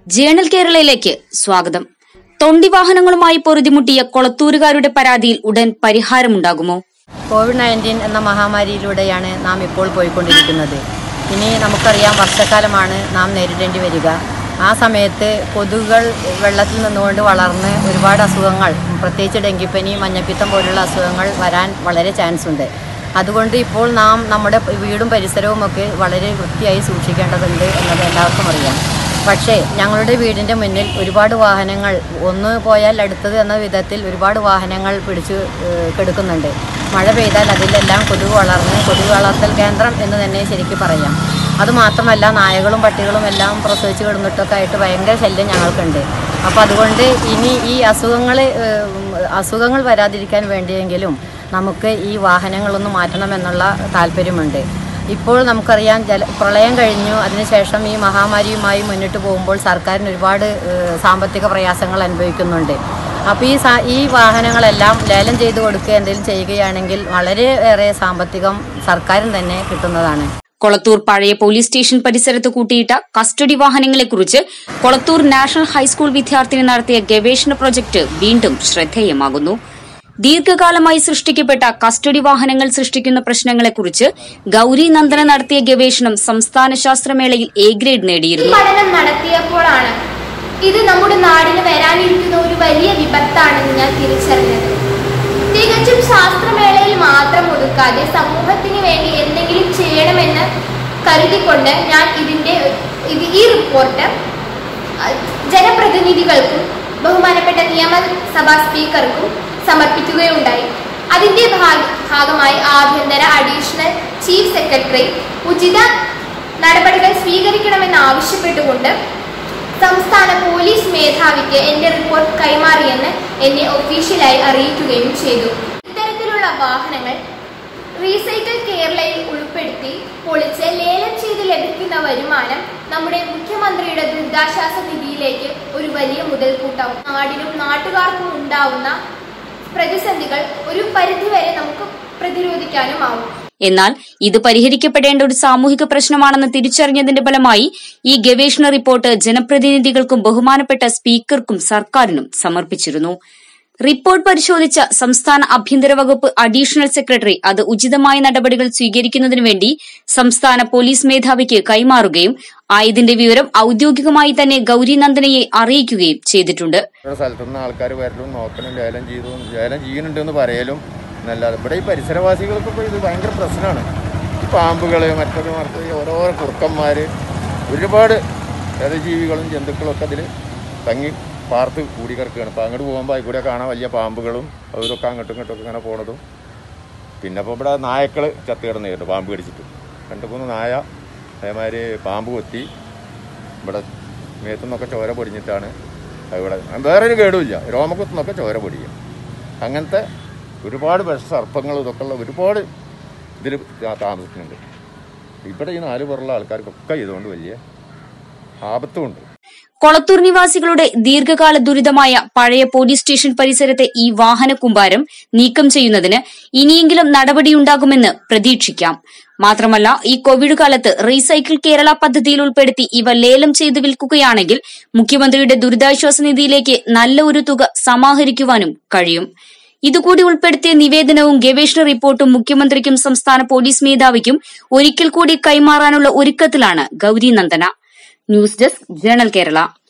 journal കേരളയിലേക്ക് സ്വാഗതം തൊണ്ടി വാഹനങ്ങളുമായി പൊറുതിമുട്ടിയ കൊളത്തൂരുകാരുടെ പരാതിയിൽ ഉടൻ പരിഹാരമുണ്ടാകുമോ കോവിഡ് നയൻറ്റീൻ എന്ന മഹാമാരിയിലൂടെയാണ് നാം ഇപ്പോൾ പോയിക്കൊണ്ടിരിക്കുന്നത് ഇനി നമുക്കറിയാം വർഷക്കാലമാണ് നാം നേരിടേണ്ടി വരിക ആ സമയത്ത് കൊതുകുകൾ വെള്ളത്തിൽ നിന്നുകൊണ്ട് വളർന്ന് ഒരുപാട് അസുഖങ്ങൾ പ്രത്യേകിച്ച് ഡെങ്കിപ്പനി മഞ്ഞപ്പിത്തം പോലുള്ള അസുഖങ്ങൾ വരാൻ വളരെ ചാൻസ് ഉണ്ട് അതുകൊണ്ട് ഇപ്പോൾ നാം നമ്മുടെ വീടും പരിസരവും ഒക്കെ വളരെ വൃത്തിയായി സൂക്ഷിക്കേണ്ടതുണ്ട് എന്നത് എല്ലാവർക്കും അറിയാം പക്ഷേ ഞങ്ങളുടെ വീടിൻ്റെ മുന്നിൽ ഒരുപാട് വാഹനങ്ങൾ ഒന്ന് പോയാൽ അടുത്തത് എന്ന വിധത്തിൽ ഒരുപാട് വാഹനങ്ങൾ പിടിച്ചു ഏഹ്, കിടക്കുന്നുണ്ട് മഴ പെയ്താൽ അതിലെല്ലാം കൊതുക് വളർന്ന് കൊതുക് വളർത്തൽ കേന്ദ്രം എന്ന് തന്നെ ശരിക്കും പറയാം അതുമാത്രമല്ല നായകളും പട്ടികളും എല്ലാം പ്രസവിച്ച് കിടന്നിട്ടൊക്കെ ആയിട്ട് ഭയങ്കര ശല്യം ഞങ്ങൾക്കുണ്ട് അപ്പോൾ അതുകൊണ്ട് ഇനി ഈ അസുഖങ്ങൾ അസുഖങ്ങൾ വരാതിരിക്കാൻ വേണ്ടിയെങ്കിലും നമുക്ക് ഈ വാഹനങ്ങളൊന്ന് മാറ്റണമെന്നുള്ള താല്പര്യമുണ്ട് ഇപ്പോൾ നമുക്കറിയാം ജല പ്രളയം കഴിഞ്ഞു അതിനുശേഷം ഈ മഹാമാരിയുമായി മുന്നിട്ട് പോകുമ്പോൾ സർക്കാരിന് ഒരുപാട് ഏഹ്, സാമ്പത്തിക പ്രയാസങ്ങൾ അനുഭവിക്കുന്നുണ്ട് അപ്പോൾ ഈ സാ- ഈ വാഹനങ്ങളെല്ലാം ലേലം ചെയ്ത് കൊടുക്കുക എന്തെങ്കിലും ചെയ്യുകയാണെങ്കിൽ വളരെ ഏറെ സാമ്പത്തികം സർക്കാരിന് തന്നെ കിട്ടുന്നതാണ് കൊളത്തൂർ പഴയ പോലീസ് സ്റ്റേഷൻ പരിസരത്ത് കൂട്ടിയിട്ട കസ്റ്റഡി വാഹനങ്ങളെക്കുറിച്ച് കൊളത്തൂർ നാഷണൽ ഹൈസ്കൂൾ വിദ്യാർത്ഥിനി നടത്തിയ ഗവേഷണ പ്രൊജക്ട് വീണ്ടും ശ്രദ്ധേയമാകുന്നു ദീർഘകാലമായി സൃഷ്ടിക്കപ്പെട്ട കസ്റ്റഡി വാഹനങ്ങൾ സൃഷ്ടിക്കുന്ന പ്രശ്നങ്ങളെക്കുറിച്ച് ഗൌരി നന്ദന നടത്തിയ ഗവേഷണം സംസ്ഥാന ശാസ്ത്രമേളയിൽ എ ഗ്രേഡ് നേടിയിരുന്നു പഠനം നടത്തിയപ്പോഴാണ് ഇത് നമ്മുടെ നാടിന് വരാനിരിക്കുന്ന ഒരു വലിയ വിപത്താണെന്ന് ഞാൻ തിരിച്ചറിഞ്ഞത് തികച്ചും ശാസ്ത്രമേളയിൽ മാത്രം ഒതുക്കാതെ സമൂഹത്തിന് വേണ്ടി എന്തെങ്കിലും ചെയ്യണമെന്ന് കരുതിക്കൊണ്ട് ഞാൻ ഇതിൻ്റെ ഇത് ഈ റിപ്പോർട്ട് അഹ്, ജനപ്രതിനിധികൾക്കും ബഹുമാനപ്പെട്ട നിയമസഭാ സ്പീക്കർക്കും സമർപ്പിക്കുകയുണ്ടായി അതിന്റെ ഭാഗ- ഭാഗമായി ആഭ്യന്തര അഡീഷണൽ ചീഫ് സെക്രട്ടറി ഉചിത നടപടികൾ സ്വീകരിക്കണമെന്ന് ആവശ്യപ്പെട്ടുകൊണ്ട് സംസ്ഥാന പോലീസ് മേധാവിക്ക് എന്റെ റിപ്പോർട്ട് കൈമാറിയെന്ന് എന്നെ ഒഫീഷ്യലായി അറിയിക്കുകയും ചെയ്തു ഇത്തരത്തിലുള്ള വാഹനങ്ങൾ റീസൈക്കിൾ കേരളയിൽ ഉൾപ്പെടുത്തി പൊളിച്ച് ലേലം ചെയ്ത് ലഭിക്കുന്ന വരുമാനം നമ്മുടെ മുഖ്യമന്ത്രിയുടെ ദുരിതാശ്വാസ നിധിയിലേക്ക് ഒരു വലിയ മുതൽക്കൂട്ടാവും നാടിനും നാട്ടുകാർക്കും ഉണ്ടാവുന്ന പ്രതിസന്ധികൾ ഒരു പരിധിവരെ നമുക്ക് പ്രതിരോധിക്കാനുമാവും എന്നാൽ ഇത് പരിഹരിക്കപ്പെടേണ്ട ഒരു സാമൂഹിക പ്രശ്നമാണെന്ന് തിരിച്ചറിഞ്ഞതിന്റെ ഫലമായി ഈ ഗവേഷണ റിപ്പോർട്ട് ജനപ്രതിനിധികൾക്കും ബഹുമാനപ്പെട്ട സ്പീക്കർക്കും സർക്കാരിനും സമർപ്പിച്ചിരുന്നു റിപ്പോർട്ട് പരിശോധിച്ച സംസ്ഥാന ആഭ്യന്തര വകുപ്പ് അഡീഷണൽ സെക്രട്ടറി അത് ഉചിതമായ നടപടികൾ സ്വീകരിക്കുന്നതിനു വേണ്ടി സംസ്ഥാന പോലീസ് മേധാവിക്ക് കൈമാറുകയും ആയതിന്റെ വിവരം ഔദ്യോഗികമായി തന്നെ ഗൌരിനന്ദനയെ അറിയിക്കുകയും ചെയ്തിട്ടുണ്ട് ഓരോ സ്ഥലത്തുനിന്ന് ആൾക്കാർ വരലും നോക്കണം ലേലം ചെയ്തു ലേലം ചെയ്യുന്നുണ്ട് എന്ന് പറയലും എന്നല്ലാതെ ഇവിടെ ഈ പരിസരവാസികൾക്കൊക്കെ ഇത് ഭയങ്കര പ്രശ്നമാണ് ഈ പാമ്പുകൾ മറ്റൊരു മറിച്ച് ഓരോ കുറുക്കന്മാർ ഒരുപാട് ജീവികളും ജന്തുക്കളും ഒക്കെ അതിൽ തങ്ങി പാർത്ത് കൂടി കിടക്കുകയാണ് അപ്പോൾ അങ്ങോട്ട് പോകുമ്പോൾ അതിൽ കൂടെ കാണാൻ വലിയ പാമ്പുകളും അവരൊക്കെ അങ്ങോട്ടും ഇങ്ങോട്ടും ഒക്കെ ഇങ്ങനെ പോണതും പിന്നെ ഇപ്പോൾ ഇവിടെ നായക്കൾ ചത്ത് കിടന്നിട്ടുണ്ട് പാമ്പ് കടിച്ചിട്ട് രണ്ട് മൂന്ന് നായ അതേമാതിരി പാമ്പ് കൊത്തി ഇവിടെ മേത്തുനിന്നൊക്കെ ചോര പൊടിഞ്ഞിട്ടാണ് ഇവിടെ വേറൊരു കേടുമില്ല രോമക്കുത്തുനിന്നൊക്കെ ചോര പൊടിയും അങ്ങനത്തെ ഒരുപാട് വിഷസർപ്പങ്ങൾ ഇതൊക്കെ ഉള്ള ഒരുപാട് ഇതിൽ താമസിക്കുന്നുണ്ട് ഇവിടെ ഈ നാല് പുറമുള്ള ആൾക്കാർക്കൊക്കെ ഇതുകൊണ്ട് വലിയ ആപത്തുമുണ്ട് കൊളത്തൂർ നിവാസികളുടെ ദീർഘകാല ദുരിതമായ പഴയ പോലീസ് സ്റ്റേഷൻ പരിസരത്തെ ഈ വാഹന കുമ്പാരം നീക്കം ചെയ്യുന്നതിന് ഇനിയെങ്കിലും നടപടിയുണ്ടാകുമെന്ന് പ്രതീക്ഷിക്കാം മാത്രമല്ല ഈ കോവിഡ് കാലത്ത് റീസൈക്കിൾ കേരള പദ്ധതിയിൽ ഉൾപ്പെടുത്തി ഇവ ലേലം ചെയ്ത് വിൽക്കുകയാണെങ്കിൽ മുഖ്യമന്ത്രിയുടെ ദുരിതാശ്വാസ നിധിയിലേക്ക് നല്ല ഒരു തുക സമാഹരിക്കുവാനും കഴിയും ഇതുകൂടി ഉൾപ്പെടുത്തിയ നിവേദനവും ഗവേഷണ റിപ്പോർട്ടും മുഖ്യമന്ത്രിക്കും സംസ്ഥാന പോലീസ് മേധാവിക്കും ഒരിക്കൽ കൂടി കൈമാറാനുള്ള ഒരുക്കത്തിലാണ് Gauri Nandana news desk journal Kerala